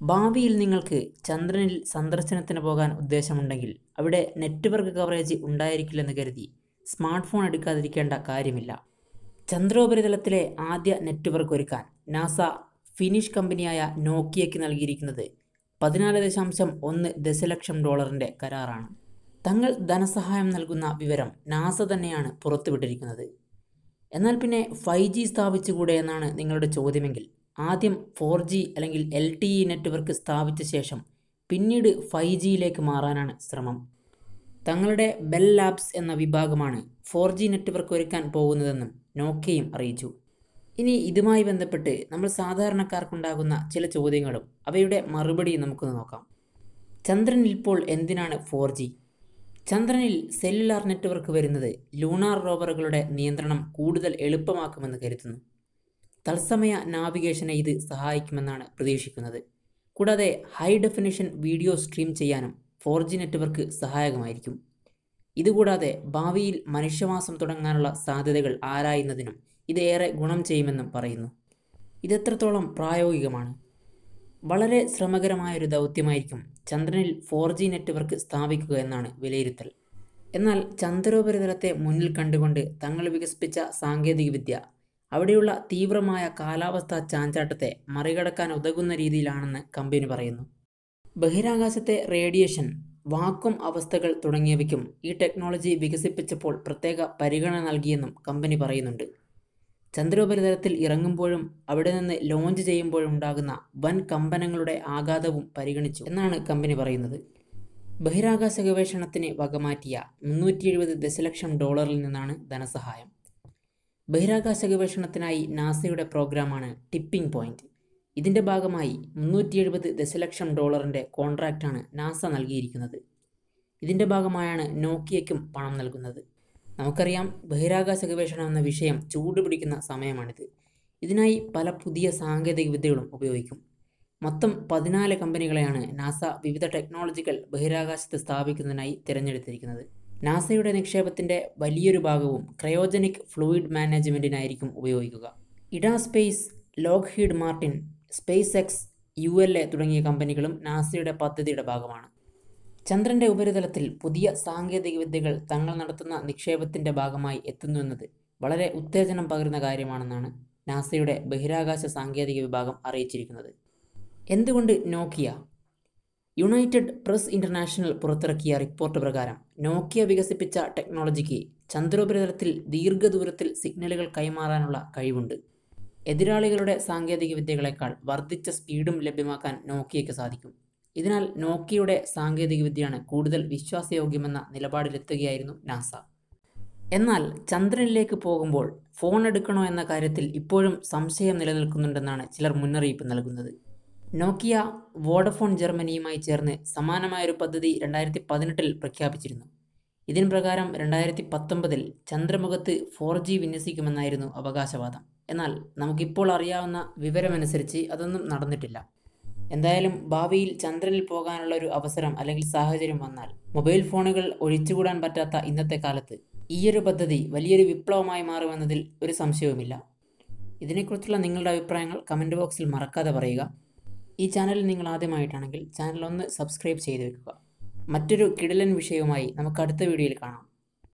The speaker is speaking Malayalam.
ഭാവിയിൽ നിങ്ങൾക്ക് ചന്ദ്രനിൽ സന്ദർശനത്തിന് പോകാൻ ഉദ്ദേശമുണ്ടെങ്കിൽ അവിടെ നെറ്റ്വർക്ക് കവറേജ് ഉണ്ടായിരിക്കില്ലെന്ന് കരുതി സ്മാർട്ട് ഫോൺ എടുക്കാതിരിക്കേണ്ട കാര്യമില്ല ചന്ദ്രോപരിതലത്തിലെ ആദ്യ നെറ്റ്വർക്ക് ഒരുക്കാൻ നാസ ഫിനിഷ് കമ്പനിയായ നോക്കിയയ്ക്ക് നൽകിയിരിക്കുന്നത് പതിനാല് ദശാംശം ഒന്ന് ദശലക്ഷം ഡോളറിൻ്റെ കരാറാണ് തങ്ങൾ ധനസഹായം നൽകുന്ന വിവരം നാസ തന്നെയാണ് പുറത്തുവിട്ടിരിക്കുന്നത് എന്നാൽ പിന്നെ ഫൈവ് ജി സ്ഥാപിച്ചുകൂടെ എന്നാണ് നിങ്ങളുടെ ചോദ്യമെങ്കിൽ ആദ്യം ഫോർ ജി അല്ലെങ്കിൽ എൽ ടി ഇ നെറ്റ്വർക്ക് സ്ഥാപിച്ച ശേഷം പിന്നീട് ഫൈവ് ജിയിലേക്ക് മാറാനാണ് ശ്രമം തങ്ങളുടെ ബെൽ ലാബ്സ് എന്ന വിഭാഗമാണ് ഫോർ ജി നെറ്റ്വർക്ക് ഒരുക്കാൻ പോകുന്നതെന്നും നോക്കിയയും അറിയിച്ചു ഇനി ഇതുമായി ബന്ധപ്പെട്ട് നമ്മൾ സാധാരണക്കാർക്കുണ്ടാകുന്ന ചില ചോദ്യങ്ങളും അവയുടെ മറുപടിയും നമുക്കൊന്ന് നോക്കാം ചന്ദ്രനിൽ ഇപ്പോൾ എന്തിനാണ് ഫോർ ജി ചന്ദ്രനിൽ സെല്ലുലാർ നെറ്റ്വർക്ക് വരുന്നത് ലൂണാർ റോവറുകളുടെ നിയന്ത്രണം കൂടുതൽ എളുപ്പമാക്കുമെന്ന് കരുതുന്നു തത്സമയ നാവിഗേഷനെ ഇത് സഹായിക്കുമെന്നാണ് പ്രതീക്ഷിക്കുന്നത് കൂടാതെ ഹൈ ഡെഫിനിഷൻ വീഡിയോ സ്ട്രീം ചെയ്യാനും ഫോർ ജി നെറ്റ്വർക്ക് സഹായകമായിരിക്കും ഇതുകൂടാതെ ഭാവിയിൽ മനുഷ്യവാസം തുടങ്ങാനുള്ള സാധ്യതകൾ ആരായുന്നതിനും ഇത് ഏറെ ഗുണം ചെയ്യുമെന്നും പറയുന്നു ഇതെത്രത്തോളം പ്രായോഗികമാണ് വളരെ ശ്രമകരമായൊരു ദൗത്യമായിരിക്കും ചന്ദ്രനിൽ ഫോർ ജി നെറ്റ്വർക്ക് സ്ഥാപിക്കുക എന്നാണ് വിലയിരുത്തൽ എന്നാൽ ചന്ദ്രോപരിതലത്തെ മുന്നിൽ കണ്ടുകൊണ്ട് തങ്ങൾ വികസിപ്പിച്ച സാങ്കേതികവിദ്യ അവിടെയുള്ള തീവ്രമായ കാലാവസ്ഥാ ചാഞ്ചാട്ടത്തെ മറികടക്കാൻ ഉതകുന്ന രീതിയിലാണെന്ന് കമ്പനി പറയുന്നു ബഹിരാകാശത്തെ റേഡിയേഷൻ വാക്വം അവസ്ഥകൾ തുടങ്ങിയവയ്ക്കും ഈ ടെക്നോളജി വികസിപ്പിച്ചപ്പോൾ പ്രത്യേക പരിഗണന നൽകിയെന്നും കമ്പനി പറയുന്നുണ്ട് ചന്ദ്രോപരിതലത്തിൽ ഇറങ്ങുമ്പോഴും അവിടെ നിന്ന് ലോഞ്ച് ചെയ്യുമ്പോഴും ഉണ്ടാകുന്ന വൻ കമ്പനങ്ങളുടെ ആഘാതവും പരിഗണിച്ചു എന്നാണ് കമ്പനി പറയുന്നത് ബഹിരാകാശ ഗവേഷണത്തിന് വകമാറ്റിയ മുന്നൂറ്റി എഴുപത് ദശലക്ഷം ഡോളറിൽ നിന്നാണ് ധനസഹായം ബഹിരാകാശ ഗവേഷണത്തിനായി നാസയുടെ പ്രോഗ്രാമാണ് ടിപ്പിംഗ് പോയിന്റ് ഇതിൻ്റെ ഭാഗമായി മുന്നൂറ്റി എഴുപത് ദശലക്ഷം ഡോളറിൻ്റെ കോൺട്രാക്റ്റാണ് നാസ നൽകിയിരിക്കുന്നത് ഇതിൻ്റെ ഭാഗമായാണ് നോക്കിയയ്ക്കും പണം നൽകുന്നത് നമുക്കറിയാം ബഹിരാകാശ ഗവേഷണം എന്ന വിഷയം ചൂടുപിടിക്കുന്ന സമയമാണിത് ഇതിനായി പല പുതിയ സാങ്കേതിക വിദ്യകളും ഉപയോഗിക്കും മൊത്തം പതിനാല് കമ്പനികളെയാണ് നാസ വിവിധ ടെക്നോളജികൾ ബഹിരാകാശത്ത് സ്ഥാപിക്കുന്നതിനായി തിരഞ്ഞെടുത്തിരിക്കുന്നത് നാസയുടെ നിക്ഷേപത്തിൻ്റെ വലിയൊരു ഭാഗവും ക്രയോജനിക് ഫ്ലൂയിഡ് മാനേജ്മെൻറ്റിനായിരിക്കും ഉപയോഗിക്കുക Eta Space Lockheed Martin SpaceX U L A തുടങ്ങിയ കമ്പനികളും നാസയുടെ പദ്ധതിയുടെ ഭാഗമാണ് ചന്ദ്രൻ്റെ ഉപരിതലത്തിൽ പുതിയ സാങ്കേതിക വിദ്യകൾ തങ്ങൾ നടത്തുന്ന നിക്ഷേപത്തിൻ്റെ ഭാഗമായി എത്തുന്നുവെന്നത് വളരെ ഉത്തേജനം പകരുന്ന കാര്യമാണെന്നാണ് നാസയുടെ ബഹിരാകാശ സാങ്കേതിക വിഭാഗം അറിയിച്ചിരിക്കുന്നത് എന്തുകൊണ്ട് നോക്കിയ യുണൈറ്റഡ് പ്രസ് ഇൻ്റർനാഷണൽ പുറത്തിറക്കിയ റിപ്പോർട്ട് പ്രകാരം നോക്കിയ വികസിപ്പിച്ച ടെക്നോളജിക്ക് ചന്ദ്രോപരിതലത്തിൽ ദീർഘദൂരത്തിൽ സിഗ്നലുകൾ കൈമാറാനുള്ള കഴിവുണ്ട് എതിരാളികളുടെ സാങ്കേതിക വിദ്യകളെക്കാൾ വർദ്ധിച്ച സ്പീഡും ലഭ്യമാക്കാൻ നോക്കിയയ്ക്ക് സാധിക്കും ഇതിനാൽ നോക്കിയയുടെ സാങ്കേതികവിദ്യയാണ് കൂടുതൽ വിശ്വാസയോഗ്യമെന്ന നിലപാടിലെത്തുകയായിരുന്നു നാസ എന്നാൽ ചന്ദ്രനിലേക്ക് പോകുമ്പോൾ ഫോൺ എടുക്കണോ എന്ന കാര്യത്തിൽ ഇപ്പോഴും സംശയം നിലനിൽക്കുന്നുണ്ടെന്നാണ് ചിലർ മുന്നറിയിപ്പ് നൽകുന്നത് നോക്കിയ വോഡഫോൺ ജർമ്മനിയുമായി ചേർന്ന് സമാനമായൊരു പദ്ധതി രണ്ടായിരത്തി പതിനെട്ടിൽ പ്രഖ്യാപിച്ചിരുന്നു ഇതിന് പ്രകാരം രണ്ടായിരത്തി പത്തൊമ്പതിൽ ചന്ദ്രമുഖത്ത് ഫോർ ജി വിന്യസിക്കുമെന്നായിരുന്നു അവകാശവാദം എന്നാൽ നമുക്കിപ്പോൾ അറിയാവുന്ന വിവരമനുസരിച്ച് അതൊന്നും നടന്നിട്ടില്ല എന്തായാലും ഭാവിയിൽ ചന്ദ്രനിൽ പോകാനുള്ള ഒരു അവസരം അല്ലെങ്കിൽ സാഹചര്യം വന്നാൽ മൊബൈൽ ഫോണുകൾ ഒഴിച്ചുകൂടാൻ പറ്റാത്ത ഇന്നത്തെ കാലത്ത് ഈയൊരു പദ്ധതി വലിയൊരു വിപ്ലവമായി മാറുമെന്നതിൽ ഒരു സംശയവുമില്ല ഇതിനെക്കുറിച്ചുള്ള നിങ്ങളുടെ അഭിപ്രായങ്ങൾ കമൻറ്റ് ബോക്സിൽ മറക്കാതെ പറയുക ഈ ചാനൽ നിങ്ങൾ ആദ്യമായിട്ടാണെങ്കിൽ ചാനൽ ഒന്ന് സബ്സ്ക്രൈബ് ചെയ്ത് വെക്കുക മറ്റൊരു കിടിലൻ വിഷയവുമായി നമുക്ക് അടുത്ത വീഡിയോയിൽ കാണാം